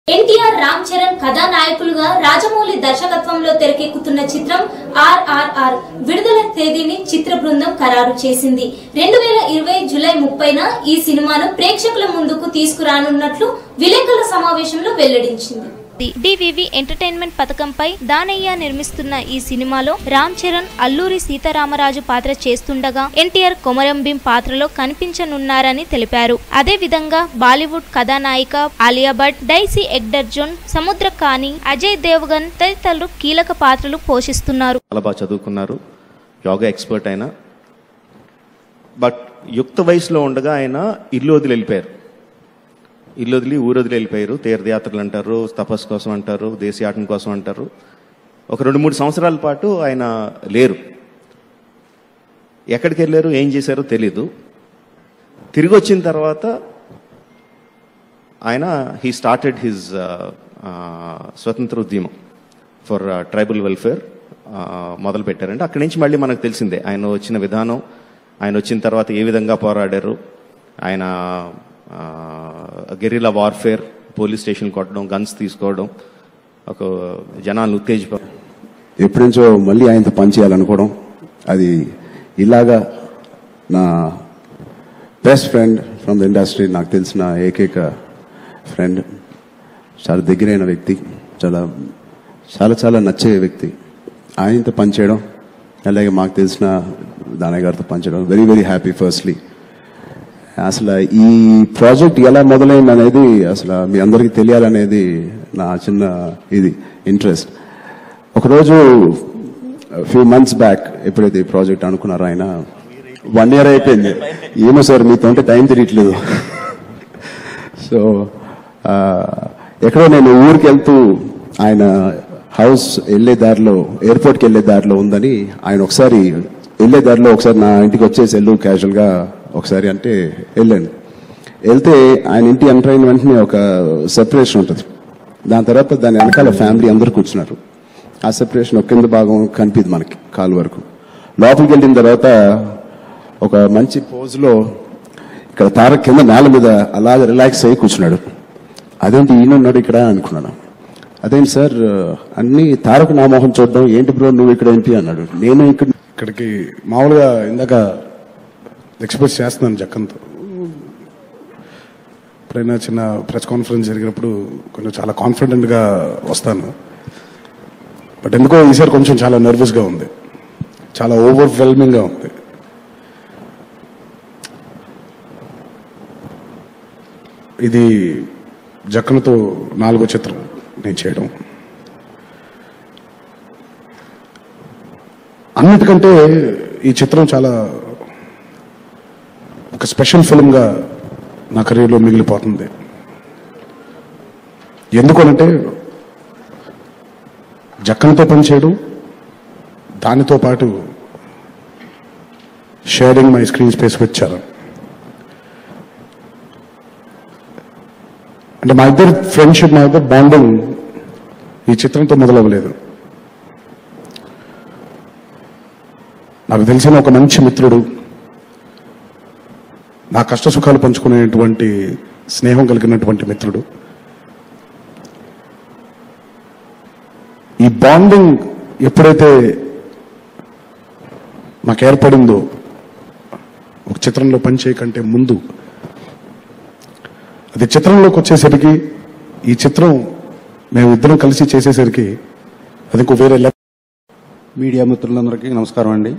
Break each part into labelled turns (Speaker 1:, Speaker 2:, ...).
Speaker 1: ఎన్టీఆర్ రామ్ చరణ్ కథానాయకులుగా రాజమౌళి దర్శకత్వంలో తెరకెక్కుతున్న చిత్రం ఆర్ఆర్ఆర్ విడుదల తేదీని చిత్ర బృందం ఖరారు చేసింది రెండు వేల ఇరవై జూలై ముప్పైన ఈ సినిమాను ప్రేక్షకుల ముందుకు తీసుకురానున్నట్లు విలేకరుల సమావేశంలో వెల్లడించింది
Speaker 2: డివివి ఎంటర్టైన్మెంట్ పథకంపై దానయ్య నిర్మిస్తున్న ఈ సినిమాలో రామ్ చరణ్ అల్లూరి సీతారామరాజు పాత్ర చేస్తుండగా ఎన్టీఆర్ కొమరంభీం పాత్రలో కనిపించనున్నారని తెలిపారు అదే విధంగా బాలీవుడ్ కథానాయిక ఆలియా భట్ డైసీ ఎగ్డర్జోన్ సముద్ర కాని అజయ్ దేవగన్ తదితరులు కీలక పాత్రలు పోషిస్తున్నారు
Speaker 3: చాలా బాగా చదువుకున్నారు యోగా ఎక్స్పర్ట్ ఆయన బట్ యుక్త వయసులో ఉండగా ఆయన ఇల్లు వదిలి వెళ్ళిపోయారు ఇల్లు వదిలి ఊరు వదిలి వెళ్ళిపోయారు తీర్థయాత్రలు అంటారు తపస్సు కోసం అంటారు దేశయాటం కోసం అంటారు ఒక రెండు మూడు సంవత్సరాల పాటు ఆయన లేరు ఎక్కడికి వెళ్ళారు ఏం చేశారో తెలీదు తిరిగి వచ్చిన తర్వాత ఆయన హీ స్టార్టెడ్ హిజ్ స్వతంత్ర ఉద్యమం ఫర్ ట్రైబల్ వెల్ఫేర్ మొదలు పెట్టారంటే అక్కడి నుంచి మళ్ళీ మనకు తెలిసిందే ఆయన వచ్చిన విధానం ఆయన వచ్చిన తర్వాత ఏ విధంగా పోరాడారు ఆయన గెరిలా వార్ఫేర్ పోలీస్ స్టేషన్ కొట్టడం గన్స్ తీసుకోవడం ఒక జనాలను ఉత్తేజ
Speaker 4: ఎప్పటి నుంచో మళ్ళీ ఆయనతో పనిచేయాలనుకోవడం అది ఇలాగా నా best friend from the industry నాకు తెలిసిన ఏకైక ఫ్రెండ్ చాలా దగ్గరైన వ్యక్తి చాలా చాలా చాలా నచ్చే వ్యక్తి ఆయనతో పనిచేయడం అలాగే మాకు తెలిసిన దానయ్య గారితో పనిచేయడం వెరీ వెరీ హ్యాపీ ఫస్ట్లీ అసలు ఈ ప్రాజెక్ట్ ఎలా మొదలైంది అనేది అసలు మీ అందరికీ తెలియాలనేది నా చిన్న ఇది ఇంట్రెస్ట్ ఒకరోజు ఫ్యూ మంత్స్ బ్యాక్ ఎప్పుడైతే ఈ ప్రాజెక్ట్ అనుకున్నారో ఆయన వన్ ఇయర్ అయిపోయింది ఏమో సార్ మీతో ఉంటే టైం తిరగట్లేదు సో ఎక్కడో నేను ఊరికి వెళ్తూ ఆయన హౌస్ వెళ్ళే దారిలో ఎయిర్పోర్ట్కి వెళ్ళే దారిలో ఉందని ఆయన ఒకసారి వెళ్ళే దారిలో ఒకసారి నా ఇంటికి వచ్చేసి వెళ్ళు క్యాజువల్గా ఒకసారి అంటే వెళ్ళాను వెళ్తే ఆయన ఇంటి ఎంటర్ అయిన వెంటనే ఒక సెపరేషన్ ఉంటుంది దాని తర్వాత దాని వెనకాల ఫ్యామిలీ అందరూ కూర్చున్నారు ఆ సెపరేషన్ ఒక కింద భాగం కనిపిది మనకి కాలు వరకు లోపలికి వెళ్ళిన తర్వాత ఒక మంచి పోజ్లో ఇక్కడ తార కింద నేల మీద అలాగే రిలాక్స్ అయ్యి కూర్చున్నాడు అదేంటి ఈయన ఉన్నాడు ఇక్కడ అనుకున్నాను అదేంటి సార్ అన్ని తారక నా మొహం చూడడం ఏంటి బ్రో నువ్వు ఇక్కడ ఏంటి అన్నాడు నేను ఇక్కడ
Speaker 5: ఇక్కడికి మామూలుగా ఇందాక ఎక్స్ప్రెస్ చేస్తున్నాను జక్కన్తో ఎప్పుడైనా చిన్న ప్రెస్ కాన్ఫరెన్స్ జరిగినప్పుడు కొంచెం చాలా కాన్ఫిడెంట్గా వస్తాను బట్ ఎందుకో ఈసారి కొంచెం చాలా నర్వస్గా ఉంది చాలా ఓవర్వెల్మింగ్గా ఉంది ఇది జక్కనతో నాలుగో చిత్రం నేను చేయడం అన్నిటికంటే ఈ చిత్రం చాలా ఒక స్పెషల్ ఫిల్మ్గా నా కెరీర్లో మిగిలిపోతుంది ఎందుకనంటే జక్కనతో పనిచేయడం దానితో పాటు sharing my screen space with Charan అంటే మా ఇద్దరు ఫ్రెండ్షిప్ మా ఇద్దరు బాండింగ్ ఈ చిత్రంతో మొదలవ్వలేదు నాకు తెలిసిన ఒక మంచి మిత్రుడు నా కష్ట సుఖాలు పంచుకునేటువంటి స్నేహం కలిగినటువంటి మిత్రుడు ఈ బాండింగ్ ఎప్పుడైతే మాకు ఏర్పడిందో ఒక చిత్రంలో పనిచేయకంటే ముందు అది చిత్రంలోకి వచ్చేసరికి ఈ చిత్రం మేము ఇద్దరం కలిసి చేసేసరికి అది ఇంకో వేరే లెవెల్
Speaker 6: మీడియా మిత్రులందరికీ నమస్కారం అండి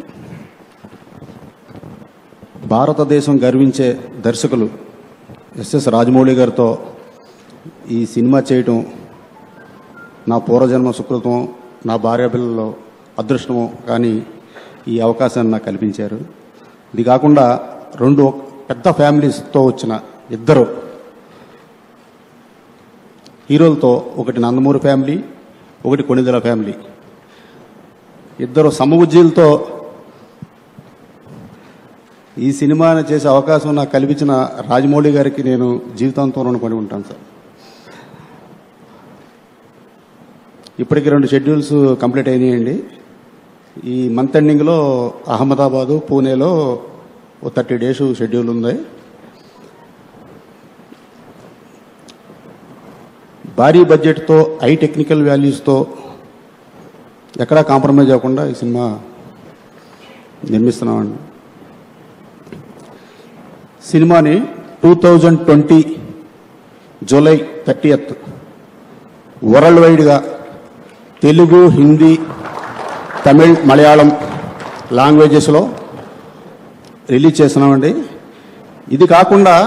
Speaker 6: భారతదేశం గర్వించే దర్శకులు ఎస్ఎస్ రాజమౌళి గారితో ఈ సినిమా చేయటం నా పూర్వజన్మ సుకృతం నా భార్య పిల్లలు అదృష్టము కానీ ఈ అవకాశాన్ని నాకు కల్పించారు ఇది కాకుండా రెండు పెద్ద ఫ్యామిలీస్తో వచ్చిన ఇద్దరు హీరోలతో ఒకటి నందమూరి ఫ్యామిలీ ఒకటి కొణిదెల ఫ్యామిలీ ఇద్దరు సమబుజ్జీలతో ఈ సినిమాని చేసే అవకాశం నాకు కల్పించిన రాజమౌళి గారికి నేను జీవితాంతం రుణపడి ఉంటాను సార్ ఇప్పటికి రెండు షెడ్యూల్స్ కంప్లీట్ అయినాయండి ఈ మంత్ ఎండింగ్లో అహ్మదాబాదు పూణేలో ఓ థర్టీ డేస్ షెడ్యూల్ ఉంది భారీ బడ్జెట్తో హై టెక్నికల్ వాల్యూస్తో ఎక్కడా కాంప్రమైజ్ అవ్వకుండా ఈ సినిమా నిర్మిస్తున్నామండి సినిమాని two thousand twenty July thirtieth world వైడ్గా తెలుగు హిందీ తమిళ్ మలయాళం లాంగ్వేజెస్లో రిలీజ్ చేస్తున్నామండి ఇది కాకుండా